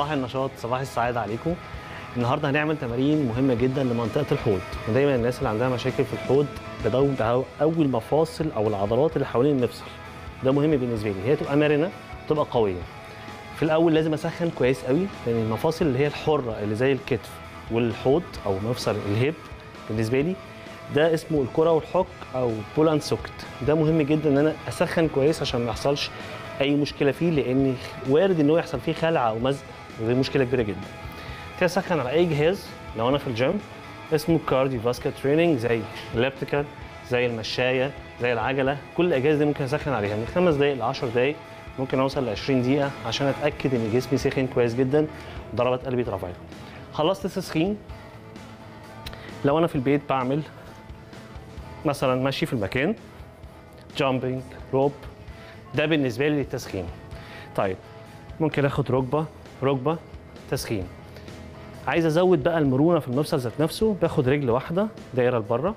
صباح النشاط صباح السعادة عليكم النهارده هنعمل تمارين مهمة جدا لمنطقة الحوض ودايما الناس اللي عندها مشاكل في الحوض بدور أول مفاصل أو العضلات اللي حوالين المفصل ده مهم بالنسبة لي هي تبقى مرنة تبقى قوية في الأول لازم أسخن كويس قوي لأن المفاصل اللي هي الحرة اللي زي الكتف والحوض أو مفصل الهيب بالنسبة لي ده اسمه الكرة والحك أو بول اند سوكت ده مهم جدا إن أنا أسخن كويس عشان ما يحصلش أي مشكلة فيه لأن وارد إن هو يحصل فيه خلع أو مزق ودي مشكلة كبيرة جدا كده اسخن على اي جهاز لو انا في الجيم اسمه كارديو فاسكت تريننج زي اللابتيكال زي المشايه زي العجله كل الاجهزه دي ممكن اسخن عليها من خمس دقائق ل 10 دقائق ممكن اوصل ل 20 دقيقه عشان اتاكد ان جسمي سخن كويس جدا وضربات قلبي اترفعت خلصت التسخين لو انا في البيت بعمل مثلا ماشي في المكان جامبينج روب ده بالنسبه لي للتسخين طيب ممكن اخد ركبه ركبه تسخين عايز ازود بقى المرونه في المفصل ذات نفسه باخد رجل واحده دايره لبره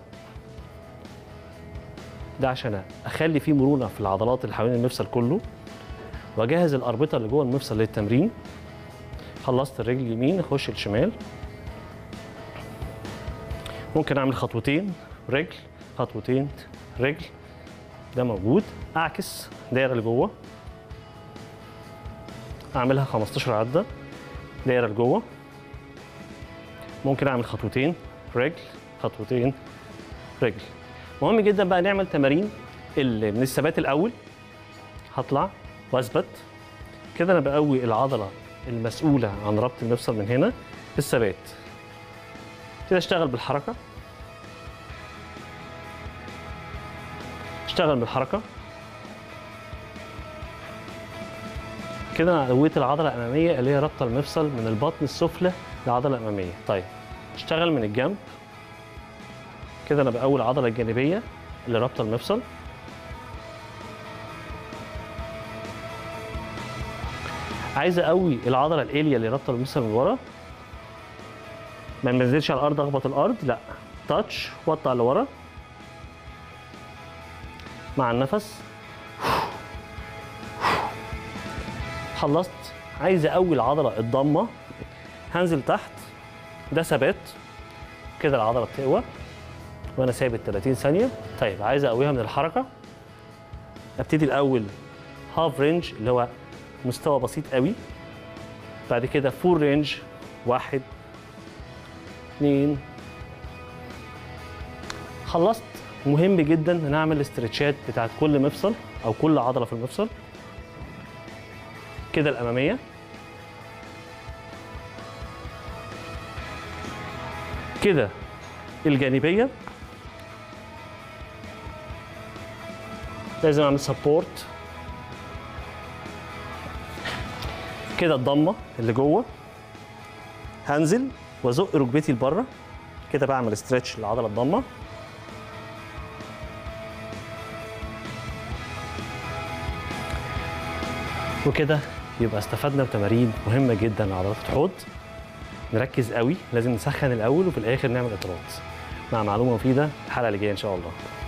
ده عشان اخلي فيه مرونه في العضلات اللي حوالين المفصل كله واجهز الاربطه اللي جوه المفصل للتمرين خلصت الرجل اليمين اخش الشمال ممكن اعمل خطوتين رجل خطوتين رجل ده موجود اعكس دايره لجوه اعملها 15 عده دايره لجوه ممكن اعمل خطوتين رجل خطوتين رجل مهم جدا بقى نعمل تمارين ال- من الثبات الاول هطلع واثبت كده انا بقوي العضله المسؤوله عن ربط المفصل من هنا بالثبات كده اشتغل بالحركه اشتغل بالحركه كده انا قويت العضله الاماميه اللي هي رابطه المفصل من البطن السفلى للعضله الاماميه طيب اشتغل من الجنب كده انا بقوي العضله الجانبيه اللي رابطه المفصل عايز اقوي العضله الاليا اللي رابطه المفصل من ورا ما ننزلش على الارض اخبط الارض لا تاتش واطلع لورا مع النفس خلصت عايز اقوي العضله الضمه هنزل تحت ده ثبات كده العضله بتقوى وانا ثابت 30 ثانيه طيب عايز اقويها من الحركه ابتدي الاول هاف رينج اللي هو مستوى بسيط قوي بعد كده فول رينج واحد اثنين خلصت مهم جدا ان اعمل استرتشات بتاعت كل مفصل او كل عضله في المفصل كده الاماميه كده الجانبيه لازم اعمل سبورت كده الضمه اللي جوه هنزل وازق ركبتي لبره كده بعمل استرتش للعضله الضمه وكده يبقى استفدنا بتمارين مهمه جدا لعضلات الحوض نركز قوي لازم نسخن الاول وفي الاخر نعمل اطالات مع معلومه مفيده الحلقه اللي جايه ان شاء الله